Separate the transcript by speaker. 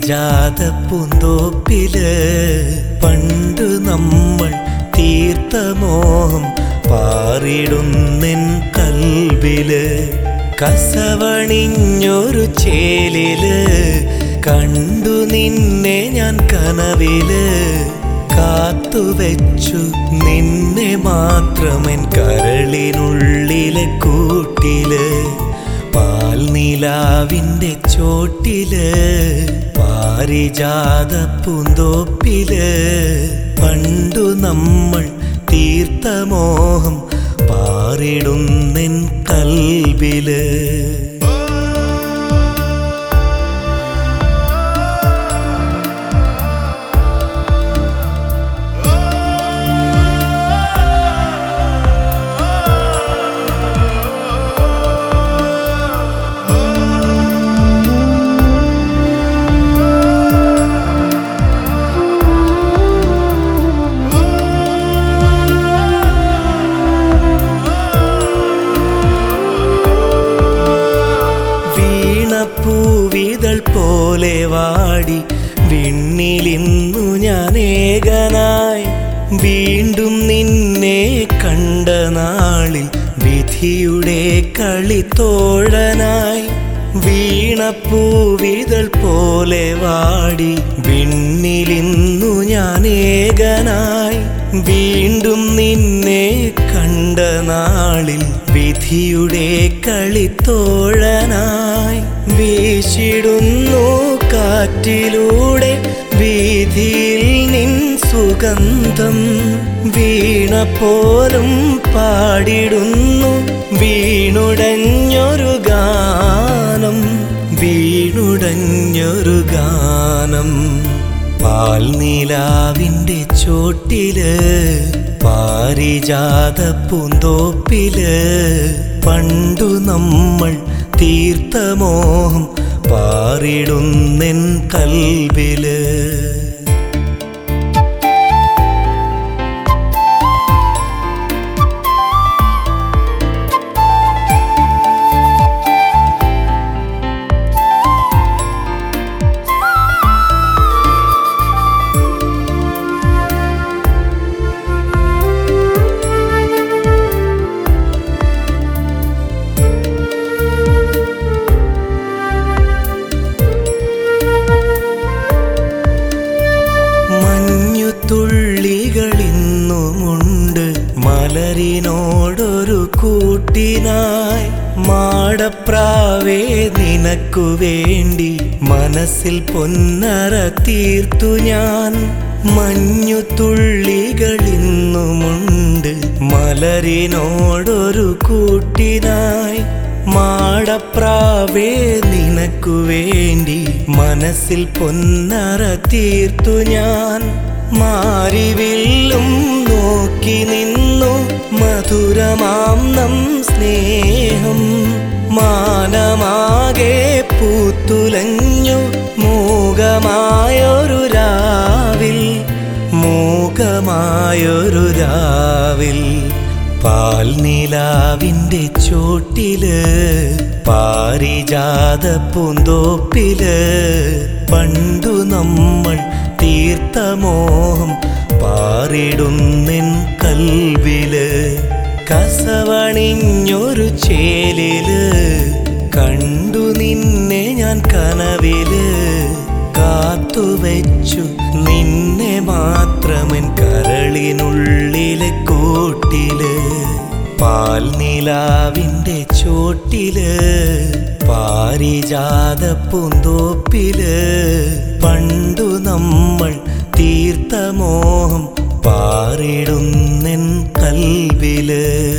Speaker 1: പാരിജാത പൂന്തോപ്പില് പണ്ടു നമ്മൾ തീർത്ത മോഹം പാറിടുന്നെൻ കൽവില് കസവണിഞ്ഞൊരു ചേലില് കണ്ടു നിന്നെ ഞാൻ കനവില് കാത്തുവെച്ചു നിന്നെ മാത്രമെൻ കരളിനുള്ളിലെ കൂട്ടില് പാൽനിലാവിൻ്റെ ചോട്ടില് പാരിജാത പൂന്തോപ്പില് പണ്ടു നമ്മൾ തീർത്ത മോഹം പാറിടുന്നെൻ കൽവില് വീണപ്പൂവിതൾ പോലെ വാടി വിണ്ണിലിന്നു ഞാൻ ഏകനായി വീണ്ടും നിന്നെ കണ്ട നാളിൽ വിധിയുടെ കളിത്തോഴനായി വീണപ്പൂവിതൾ പോലെ വാടി വിണ്ണിലിന്നു ഞാൻ ഏകനായി വീണ്ടും നിന്നെ കണ്ട നാളിൽ വിധിയുടെ കളിത്തോഴനായി വീശിടുന്നു കാറ്റിലൂടെ വീതിയിൽ നിൻ സുഗന്ധം വീണ പോലും പാടിടുന്നു വീണുടഞ്ഞൊരു ഗാനം വീണുടഞ്ഞൊരു ഗാനം പാൽനിലാവിൻ്റെ ചോട്ടില് പാരിജാത പൂന്തോപ്പില് പണ്ടു നമ്മൾ തീർത്ത മോഹം പാറിടുന്നെൻ കൽവില് മഞ്ഞു തുള്ളികളിന്നുമുണ്ട് മലരിനോടൊരു കൂട്ടിനായി മാടപ്രാവേ നിനക്കു വേണ്ടി മനസ്സിൽ പൊന്നറ തീർത്തു ഞാൻ മഞ്ഞു തുള്ളികളിന്നുമുണ്ട് മലരിനോടൊരു കൂട്ടിനായി മാടപ്രാവേ നിനക്കു വേണ്ടി മനസ്സിൽ പൊന്നറ തീർത്തു ഞാൻ മാരിവില്ലും നോക്കി നിന്നു മധുരമാം നം സ്നേഹം മാനമാകെ പൂത്തുലഞ്ഞു മൂകമായൊരു രാവിൽ മൂകമായൊരു രാവിൽ പാൽനിലാവിൻ്റെ ചോട്ടില് പാരിജാത പൂന്തോപ്പില് പണ്ടു നമ്മൾ തീർത്ത മോഹം പാറിടുന്നെൻ കൽവില് കസവണിഞ്ഞൊരു ചേലില് കണ്ടു നിന്നെ ഞാൻ കനവില് കാത്തുവെച്ചു നിന്നെ മാത്രമെൻ കരളിനുള്ളിലെ കൂട്ടില് പാൽനിലാവിൻ്റെ ചോട്ടില് പാരിജാത പൂന്തോപ്പില് പണ്ടു നമ്മൾ തീർത്ത മോഹം പാറിടുന്നെൻ കൽവില്